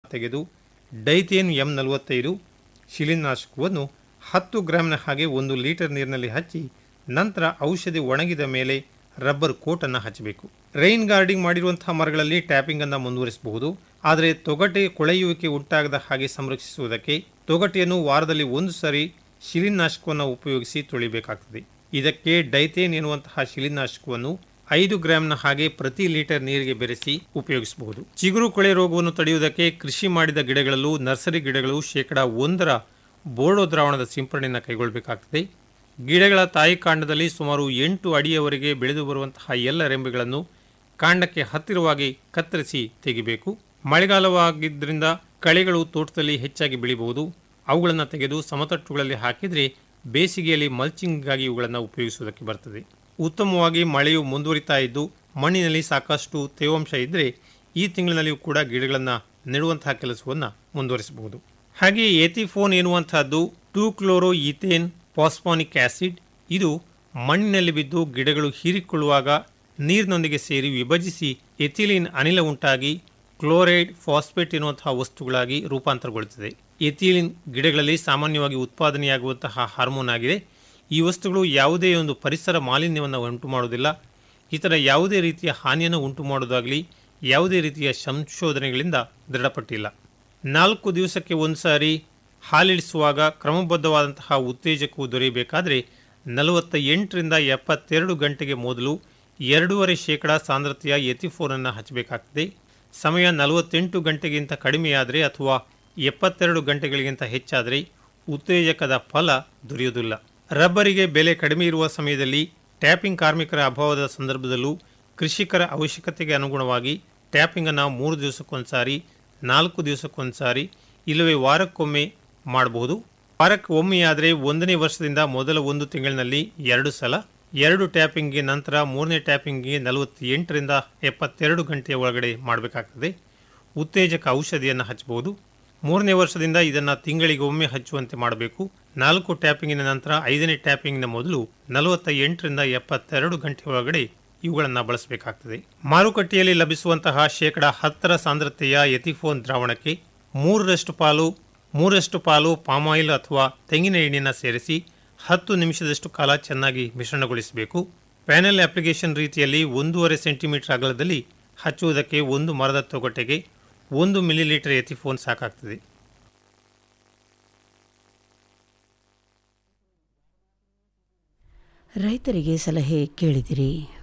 ತೆಗೆದು Dithane M ನಲವತ್ತೈದು ಶಿಲೀನಾಶಕವನ್ನು ಹತ್ತು ಗ್ರಾಮ್ನ ಹಾಗೆ ಒಂದು ಲೀಟರ್ ನೀರಿನಲ್ಲಿ ಹಚ್ಚಿ ನಂತರ ಔಷಧಿ ಒಣಗಿದ ಮೇಲೆ ರಬ್ಬರ್ ಕೋಟನ್ನು ಹಚ್ಚಬೇಕು ರೈನ್ ಗಾರ್ಡಿಂಗ್ ಮಾಡಿರುವಂತಹ ಮರಗಳಲ್ಲಿ ಟ್ಯಾಪಿಂಗ್ ಅನ್ನು ಮುಂದುವರಿಸಬಹುದು ಆದರೆ ತೊಗಟೆ ಕೊಳೆಯುವಿಕೆ ಉಂಟಾಗದ ಹಾಗೆ ಸಂರಕ್ಷಿಸುವುದಕ್ಕೆ ತೊಗಟೆಯನ್ನು ವಾರದಲ್ಲಿ ಒಂದು ಸಾರಿ ಶಿಲೀನಾಶಕವನ್ನು ಉಪಯೋಗಿಸಿ ತೊಳಿಬೇಕಾಗ್ತದೆ ಇದಕ್ಕೆ ಡೈಥೇನ್ ಎನ್ನುವಂತಹ ಶಿಲೀನಾಶಕವನ್ನು ಐದು ಗ್ರಾಂನ ಹಾಗೆ ಪ್ರತಿ ಲೀಟರ್ ನೀರಿಗೆ ಬೆರೆಸಿ ಉಪಯೋಗಿಸಬಹುದು ಚಿಗುರು ಕೊಳೆ ರೋಗವನ್ನು ತಡೆಯುವುದಕ್ಕೆ ಕೃಷಿ ಮಾಡಿದ ಗಿಡಗಳಲ್ಲೂ ನರ್ಸರಿ ಗಿಡಗಳು ಶೇಕಡಾ ಒಂದರ ಬೋರ್ಡೋ ದ್ರಾವಣದ ಸಿಂಪರಣೆಯನ್ನು ಕೈಗೊಳ್ಳಬೇಕಾಗ್ತದೆ ಗಿಡಗಳ ತಾಯಿ ಕಾಂಡದಲ್ಲಿ ಸುಮಾರು ಎಂಟು ಅಡಿಯವರೆಗೆ ಬೆಳೆದು ಬರುವಂತಹ ಎಲ್ಲ ರೆಂಬೆಗಳನ್ನು ಕಾಂಡಕ್ಕೆ ಹತ್ತಿರವಾಗಿ ಕತ್ತರಿಸಿ ತೆಗಿಬೇಕು ಮಳೆಗಾಲವಾಗಿದ್ದರಿಂದ ಕಳೆಗಳು ತೋಟದಲ್ಲಿ ಹೆಚ್ಚಾಗಿ ಬೆಳೆಯಬಹುದು ಅವುಗಳನ್ನು ತೆಗೆದು ಸಮತಟ್ಟುಗಳಲ್ಲಿ ಹಾಕಿದರೆ ಬೇಸಿಗೆಯಲ್ಲಿ ಮಲ್ಚಿಂಗ್ಗಾಗಿ ಇವುಗಳನ್ನು ಉಪಯೋಗಿಸುವುದಕ್ಕೆ ಬರ್ತದೆ ಉತ್ತಮವಾಗಿ ಮಳೆಯು ಮುಂದುವರಿತಾ ಇದ್ದು ಮಣ್ಣಿನಲ್ಲಿ ಸಾಕಷ್ಟು ತೇವಾಂಶ ಇದ್ದರೆ ಈ ತಿಂಗಳಿನಲ್ಲಿಯೂ ಕೂಡ ಗಿಡಗಳನ್ನು ನೆಡುವಂತಹ ಕೆಲಸವನ್ನು ಮುಂದುವರಿಸಬಹುದು ಹಾಗೆ ಎಥಿಫೋನ್ ಎನ್ನುವಂತಹದ್ದು two chloro ethane phosphonic acid ಇದು ಮಣ್ಣಿನಲ್ಲಿ ಬಿದ್ದು ಗಿಡಗಳು ಹೀರಿಕೊಳ್ಳುವಾಗ ನೀರಿನೊಂದಿಗೆ ಸೇರಿ ವಿಭಜಿಸಿ ಎಥಿಲಿನ್ ಅನಿಲ ಉಂಟಾಗಿ ಕ್ಲೋರೈಡ್ ಫಾಸ್ಫೇಟ್ ಎನ್ನುವಂತಹ ವಸ್ತುಗಳಾಗಿ ರೂಪಾಂತರಗೊಳ್ಳುತ್ತದೆ ಎಥಿಲಿನ್ ಗಿಡಗಳಲ್ಲಿ ಸಾಮಾನ್ಯವಾಗಿ ಉತ್ಪಾದನೆಯಾಗುವಂತಹ ಹಾರ್ಮೋನ್ ಆಗಿದೆ ಈ ವಸ್ತುಗಳು ಯಾವುದೇ ಒಂದು ಪರಿಸರ ಮಾಲಿನ್ಯವನ್ನು ಉಂಟು ಮಾಡುವುದಿಲ್ಲ ಇತರ ಯಾವುದೇ ರೀತಿಯ ಹಾನಿಯನ್ನು ಉಂಟು ಮಾಡುವುದಾಗಲಿ ಯಾವುದೇ ರೀತಿಯ ಸಂಶೋಧನೆಗಳಿಂದ ದೃಢಪಟ್ಟಿಲ್ಲ ನಾಲ್ಕು ದಿವಸಕ್ಕೆ ಒಂದು ಸಾರಿ ಹಾಲಿಡಿಸುವಾಗ ಕ್ರಮಬದ್ಧವಾದಂತಹ ಉತ್ತೇಜಕವು ದೊರೆಯಬೇಕಾದರೆ ನಲವತ್ತ ಎಂಟರಿಂದ ಎಪ್ಪತ್ತೆರಡು ಗಂಟೆಗೆ ಮೊದಲು ಎರಡೂವರೆ ಶೇಕಡ ಸಾಂದ್ರತೆಯ ಎಥಿಫೋನನ್ನು ಹಚ್ಚಬೇಕಾಗ್ತದೆ ಸಮಯ ನಲವತ್ತೆಂಟು ಗಂಟೆಗಿಂತ ಕಡಿಮೆಯಾದರೆ ಅಥವಾ ಎಪ್ಪತ್ತೆರಡು ಗಂಟೆಗಳಿಗಿಂತ ಹೆಚ್ಚಾದರೆ ಉತ್ತೇಜಕದ ಫಲ ದೊರೆಯುವುದಿಲ್ಲ ರಬ್ಬರಿಗೆ ಬೆಲೆ ಕಡಿಮೆ ಇರುವ ಸಮಯದಲ್ಲಿ ಟ್ಯಾಪಿಂಗ್ ಕಾರ್ಮಿಕರ ಅಭಾವದ ಸಂದರ್ಭದಲ್ಲೂ ಕೃಷಿಕರ ಅವಶ್ಯಕತೆಗೆ ಅನುಗುಣವಾಗಿ ಟ್ಯಾಪಿಂಗನ್ನು ಮೂರು ದಿವಸಕ್ಕೊಂದು ಸಾರಿ ನಾಲ್ಕು ದಿವಸಕ್ಕೊಂದು ಸಾರಿ ಇಲ್ಲವೇ ವಾರಕ್ಕೊಮ್ಮೆ ಮಾಡಬಹುದು ವಾರಕ್ಕೆ ಒಮ್ಮೆಯಾದರೆ ಒಂದನೇ ವರ್ಷದಿಂದ ಮೊದಲ ಒಂದು ತಿಂಗಳಿನಲ್ಲಿ ಎರಡು ಸಲ ಎರಡು ಟ್ಯಾಪಿಂಗ್ಗೆ ನಂತರ ಮೂರನೇ ಟ್ಯಾಪಿಂಗ್ಗೆ ನಲವತ್ತೆಂಟರಿಂದ ಎಪ್ಪತ್ತೆರಡು ಗಂಟೆಯ ಒಳಗಡೆ ಮಾಡಬೇಕಾಗ್ತದೆ ಉತ್ತೇಜಕ ಔಷಧಿಯನ್ನು ಹಚ್ಚಬಹುದು ಮೂರನೇ ವರ್ಷದಿಂದ ಇದನ್ನು ತಿಂಗಳಿಗೆ ಒಮ್ಮೆ ಹಚ್ಚುವಂತೆ ಮಾಡಬೇಕು ನಾಲ್ಕು ಟ್ಯಾಪಿಂಗಿನ ನಂತರ ಐದನೇ ಟ್ಯಾಪಿಂಗಿನ ಮೊದಲು ನಲವತ್ತ ಎಂಟರಿಂದ ಎಪ್ಪತ್ತೆರಡು ಗಂಟೆ ಒಳಗಡೆ ಇವುಗಳನ್ನು ಬಳಸಬೇಕಾಗ್ತದೆ ಮಾರುಕಟ್ಟೆಯಲ್ಲಿ ಲಭಿಸುವಂತಹ ಶೇಕಡ ಹತ್ತರ ಸಾಂದ್ರತೆಯ ಎಥಿಫೋನ್ ದ್ರಾವಣಕ್ಕೆ ಮೂರರಷ್ಟು ಪಾಲು ಮೂರಷ್ಟು ಪಾಲು ಪಾಮಾಯಿಲ್ ಅಥವಾ ತೆಂಗಿನ ಎಣ್ಣೆಯನ್ನು ಸೇರಿಸಿ ಹತ್ತು ನಿಮಿಷದಷ್ಟು ಕಾಲ ಚೆನ್ನಾಗಿ ಮಿಶ್ರಣಗೊಳಿಸಬೇಕು ಪ್ಯಾನೆಲ್ ಅಪ್ಲಿಕೇಶನ್ ರೀತಿಯಲ್ಲಿ ಒಂದೂವರೆ ಸೆಂಟಿಮೀಟರ್ ಅಗಲದಲ್ಲಿ ಹಚ್ಚುವುದಕ್ಕೆ ಒಂದು ಮರದ ತೊಗಟೆಗೆ ಒಂದು ಮಿಲಿಲೀಟರ್ ಎಥಿಫೋನ್ ಸಾಕಾಗ್ತದೆ ರೈತರಿಗೆ ಸಲಹೆ ಕೇಳಿದಿರಿ